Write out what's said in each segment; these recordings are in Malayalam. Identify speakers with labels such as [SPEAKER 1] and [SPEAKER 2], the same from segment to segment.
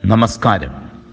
[SPEAKER 1] നമസ്കാരം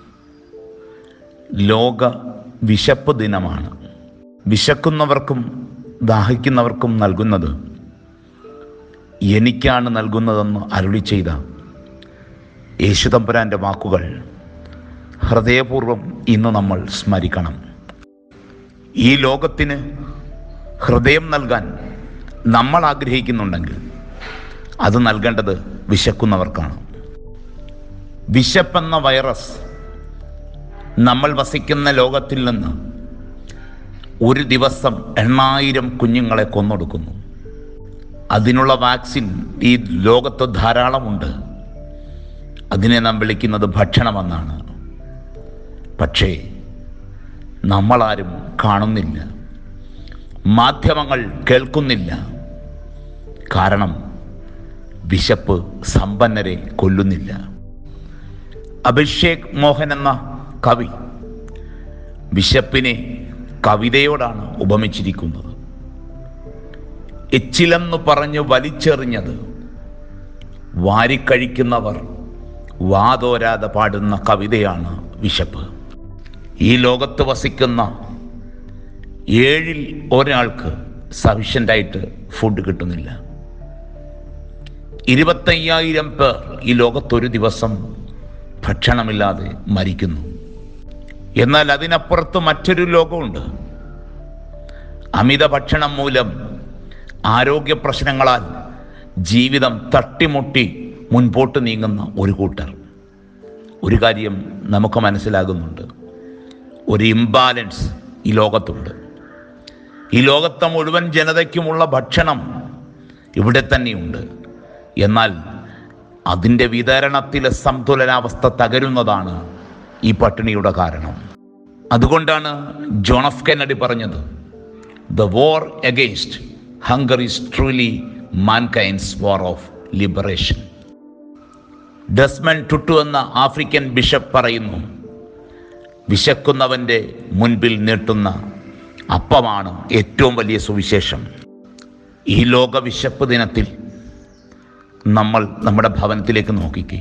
[SPEAKER 1] ലോക വിശപ്പ് ദിനമാണ് വിശക്കുന്നവർക്കും ദാഹിക്കുന്നവർക്കും നൽകുന്നത് എനിക്കാണ് നൽകുന്നതെന്ന് അരുളി ചെയ്ത യേശുതമ്പുരാൻ്റെ വാക്കുകൾ ഹൃദയപൂർവ്വം ഇന്ന് നമ്മൾ സ്മരിക്കണം ഈ ലോകത്തിന് ഹൃദയം നൽകാൻ നമ്മൾ ആഗ്രഹിക്കുന്നുണ്ടെങ്കിൽ അത് നൽകേണ്ടത് വിശക്കുന്നവർക്കാണ് വിശപ്പെന്ന വൈറസ് നമ്മൾ വസിക്കുന്ന ലോകത്തിൽ നിന്ന് ഒരു ദിവസം എണ്ണായിരം കുഞ്ഞുങ്ങളെ കൊന്നൊടുക്കുന്നു അതിനുള്ള വാക്സിൻ ഈ ലോകത്ത് ധാരാളമുണ്ട് അതിനെ നാം വിളിക്കുന്നത് ഭക്ഷണമെന്നാണ് പക്ഷേ നമ്മളാരും കാണുന്നില്ല മാധ്യമങ്ങൾ കേൾക്കുന്നില്ല കാരണം വിശപ്പ് സമ്പന്നരെ കൊല്ലുന്നില്ല അഭിഷേക് മോഹൻ എന്ന കവി വിശപ്പിനെ കവിതയോടാണ് ഉപമിച്ചിരിക്കുന്നത് എച്ചിലെന്ന് പറഞ്ഞ് വലിച്ചെറിഞ്ഞത് വാരിക്കഴിക്കുന്നവർ വാതോരാതെ പാടുന്ന കവിതയാണ് വിശപ്പ് ഈ ലോകത്ത് വസിക്കുന്ന ഏഴിൽ ഒരാൾക്ക് സഫീഷ്യൻ്റായിട്ട് ഫുഡ് കിട്ടുന്നില്ല ഇരുപത്തയ്യായിരം പേർ ഈ ലോകത്തൊരു ദിവസം ഭക്ഷണമില്ലാതെ മരിക്കുന്നു എന്നാൽ അതിനപ്പുറത്ത് മറ്റൊരു ലോകമുണ്ട് അമിത ഭക്ഷണം മൂലം ആരോഗ്യ പ്രശ്നങ്ങളാൽ ജീവിതം തട്ടിമുട്ടി മുൻപോട്ട് നീങ്ങുന്ന ഒരു കൂട്ടർ ഒരു കാര്യം നമുക്ക് മനസ്സിലാകുന്നുണ്ട് ഒരു ഇംബാലൻസ് ഈ ലോകത്തുണ്ട് ഈ ലോകത്തെ മുഴുവൻ ജനതയ്ക്കുമുള്ള ഭക്ഷണം ഇവിടെ തന്നെയുണ്ട് എന്നാൽ അതിൻ്റെ വിതരണത്തിലെ സന്തുലനാവസ്ഥ തകരുന്നതാണ് ഈ പട്ടിണിയുടെ കാരണം അതുകൊണ്ടാണ് ജോൺ എഫ് കെന്നഡി പറഞ്ഞത് the war against hunger is truly mankind's war of liberation Desmond Tutu എന്ന ആഫ്രിക്കൻ ബിഷപ്പ് പറയുന്നു വിശക്കുന്നവൻ്റെ മുൻപിൽ നീട്ടുന്ന അപ്പമാണ് ഏറ്റവും വലിയ സുവിശേഷം ഈ ലോക വിശപ്പ് ദിനത്തിൽ നമ്മൾ നമ്മുടെ ഭവനത്തിലേക്ക് നോക്കിക്കേ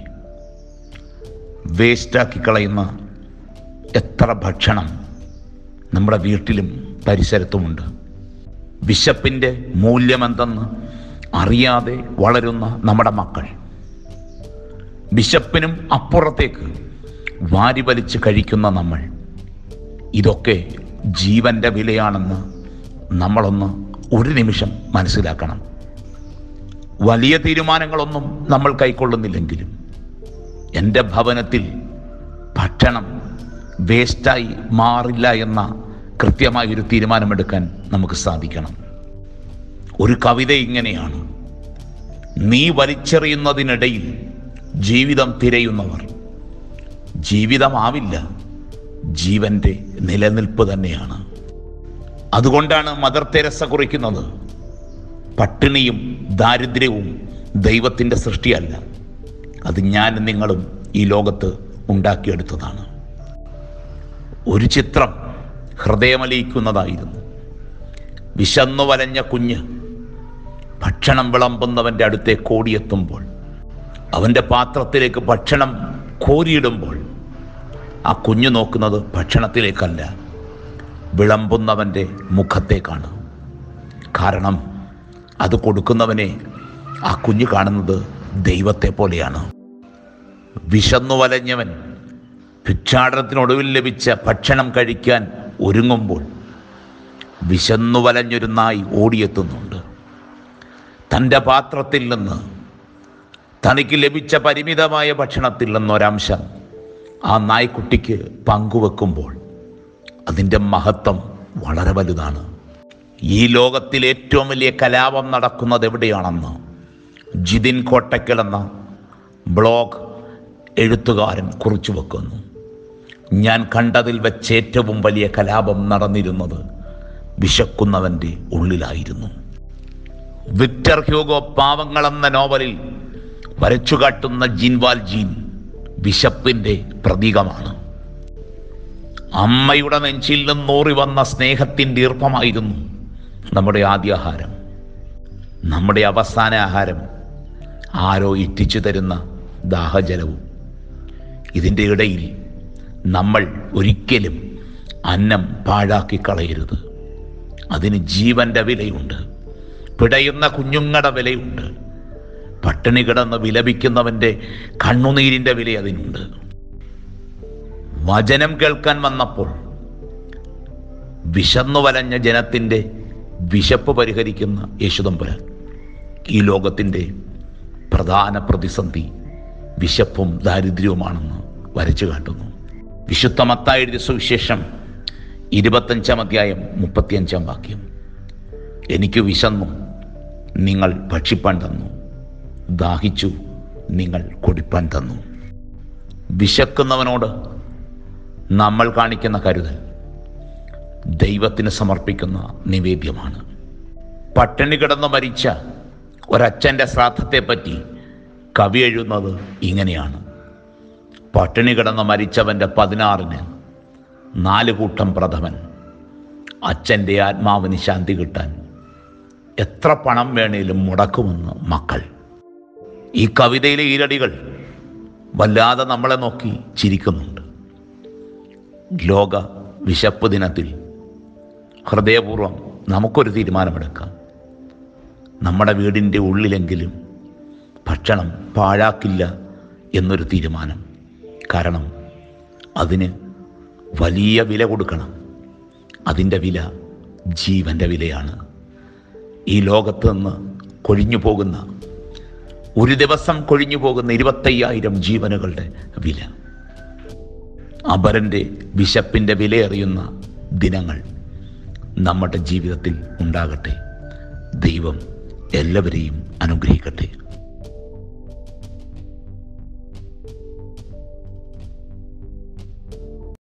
[SPEAKER 1] വേസ്റ്റാക്കി കളയുന്ന എത്ര ഭക്ഷണം നമ്മുടെ വീട്ടിലും പരിസരത്തുമുണ്ട് വിശപ്പിൻ്റെ മൂല്യമെന്തെന്ന് അറിയാതെ വളരുന്ന നമ്മുടെ മക്കൾ വിശപ്പിനും അപ്പുറത്തേക്ക് വാരി വലിച്ച് കഴിക്കുന്ന നമ്മൾ ഇതൊക്കെ ജീവൻ്റെ വിലയാണെന്ന് നമ്മളൊന്ന് ഒരു നിമിഷം മനസ്സിലാക്കണം വലിയ തീരുമാനങ്ങളൊന്നും നമ്മൾ കൈക്കൊള്ളുന്നില്ലെങ്കിലും എൻ്റെ ഭവനത്തിൽ ഭക്ഷണം വേസ്റ്റായി മാറില്ല എന്ന കൃത്യമായൊരു തീരുമാനമെടുക്കാൻ നമുക്ക് സാധിക്കണം ഒരു കവിത ഇങ്ങനെയാണ് നീ വലിച്ചെറിയുന്നതിനിടയിൽ ജീവിതം തിരയുന്നവർ ജീവിതമാവില്ല ജീവന്റെ നിലനിൽപ്പ് തന്നെയാണ് അതുകൊണ്ടാണ് മദർ തെരസ കുറിക്കുന്നത് പട്ടിണിയും ദാരിദ്ര്യവും ദൈവത്തിൻ്റെ സൃഷ്ടിയല്ല അത് ഞാൻ നിങ്ങളും ഈ ലോകത്ത് ഉണ്ടാക്കിയെടുത്തതാണ് ഒരു ചിത്രം ഹൃദയമലിയിക്കുന്നതായിരുന്നു വിശന്നു വലഞ്ഞ കുഞ്ഞ് ഭക്ഷണം വിളമ്പുന്നവൻ്റെ അടുത്തേക്ക് ഓടിയെത്തുമ്പോൾ അവൻ്റെ പാത്രത്തിലേക്ക് ഭക്ഷണം കോരിയിടുമ്പോൾ ആ കുഞ്ഞു നോക്കുന്നത് ഭക്ഷണത്തിലേക്കല്ല വിളമ്പുന്നവൻ്റെ മുഖത്തേക്കാണ് കാരണം അത് കൊടുക്കുന്നവനെ ആ കുഞ്ഞ് കാണുന്നത് ദൈവത്തെ പോലെയാണ് വിശന്നു വലഞ്ഞവൻ ഭിക്ഷാടനത്തിനൊടുവിൽ ലഭിച്ച ഭക്ഷണം കഴിക്കാൻ ഒരുങ്ങുമ്പോൾ വിശന്നു വലഞ്ഞൊരു നായി ഓടിയെത്തുന്നുണ്ട് തൻ്റെ പാത്രത്തിൽ നിന്ന് തനിക്ക് ലഭിച്ച പരിമിതമായ ഭക്ഷണത്തിൽ നിന്നൊരംശം ആ നായ്ക്കുട്ടിക്ക് പങ്കുവെക്കുമ്പോൾ അതിൻ്റെ മഹത്വം വളരെ വലുതാണ് ഈ ലോകത്തിൽ ഏറ്റവും വലിയ കലാപം നടക്കുന്നത് എവിടെയാണെന്ന് ജിതിൻ കോട്ടയ്ക്കൽ എന്ന ബ്ലോഗ് എഴുത്തുകാരൻ കുറിച്ചു വെക്കുന്നു ഞാൻ കണ്ടതിൽ വെച്ച് ഏറ്റവും വലിയ കലാപം നടന്നിരുന്നത് വിശക്കുന്നവൻ്റെ ഉള്ളിലായിരുന്നു വിക്ടർ ഹ്യൂഗോ പാവങ്ങൾ എന്ന നോവലിൽ വരച്ചുകാട്ടുന്ന ജീൻവാൽ ജീൻ വിശപ്പിൻ്റെ പ്രതീകമാണ് അമ്മയുടെ നെഞ്ചിൽ നിന്നൂറി വന്ന സ്നേഹത്തിൻ്റെ ഈർപ്പമായിരുന്നു നമ്മുടെ ആദ്യാഹാരം നമ്മുടെ അവസാന ആഹാരം ആരോ ഇറ്റിച്ചു തരുന്ന ദാഹജലവും ഇതിൻ്റെ ഇടയിൽ നമ്മൾ ഒരിക്കലും അന്നം പാഴാക്കി കളയരുത് അതിന് ജീവൻ്റെ വിലയുണ്ട് പിടയുന്ന കുഞ്ഞുങ്ങളുടെ വിലയുണ്ട് പട്ടിണി കിടന്ന് വിലപിക്കുന്നവൻ്റെ കണ്ണുനീരിൻ്റെ വില അതിനുണ്ട് വചനം കേൾക്കാൻ വന്നപ്പോൾ വിശന്നു വലഞ്ഞ ജനത്തിൻ്റെ വിശപ്പ് പരിഹരിക്കുന്ന യേശുദമ്പുരാൻ ഈ ലോകത്തിൻ്റെ പ്രധാന പ്രതിസന്ധി വിശപ്പും ദാരിദ്ര്യവുമാണെന്ന് വരച്ചു കാട്ടുന്നു വിശുദ്ധ മത്തായി എഴുതിയ സുവിശേഷം ഇരുപത്തഞ്ചാം അധ്യായം മുപ്പത്തിയഞ്ചാം വാക്യം എനിക്ക് വിശന്നു നിങ്ങൾ ഭക്ഷിപ്പാൻ തന്നു ദാഹിച്ചു നിങ്ങൾ കുടിപ്പാൻ തന്നു വിശക്കുന്നവനോട് നമ്മൾ കാണിക്കുന്ന കരുതൽ ദൈവത്തിന് സമർപ്പിക്കുന്ന നിവേദ്യമാണ് പട്ടിണി കിടന്ന് മരിച്ച ഒരച്ഛൻ്റെ ശ്രാദ്ധത്തെപ്പറ്റി കവി എഴുതുന്നത് ഇങ്ങനെയാണ് പട്ടിണി കിടന്ന് മരിച്ചവൻ്റെ പതിനാറിന് നാല് കൂട്ടം പ്രഥമൻ അച്ഛൻ്റെ ആത്മാവിന് ശാന്തി കിട്ടാൻ എത്ര പണം വേണേലും മുടക്കുമെന്ന് മക്കൾ ഈ കവിതയിലെ ഈരടികൾ വല്ലാതെ നമ്മളെ നോക്കി ചിരിക്കുന്നുണ്ട് ലോക വിശപ്പ് ദിനത്തിൽ ഹൃദയപൂർവ്വം നമുക്കൊരു തീരുമാനമെടുക്കാം നമ്മുടെ വീടിൻ്റെ ഉള്ളിലെങ്കിലും ഭക്ഷണം പാഴാക്കില്ല എന്നൊരു തീരുമാനം കാരണം അതിന് വലിയ വില കൊടുക്കണം അതിൻ്റെ വില ജീവൻ്റെ വിലയാണ് ഈ ലോകത്ത് നിന്ന് കൊഴിഞ്ഞു പോകുന്ന ഒരു ദിവസം കൊഴിഞ്ഞു പോകുന്ന ഇരുപത്തയ്യായിരം ജീവനുകളുടെ വില അപരൻ്റെ വിശപ്പിൻ്റെ വിലയറിയുന്ന ദിനങ്ങൾ നമ്മുടെ ജീവിതത്തിൽ ഉണ്ടാകട്ടെ ദൈവം എല്ലാവരെയും അനുഗ്രഹിക്കട്ടെ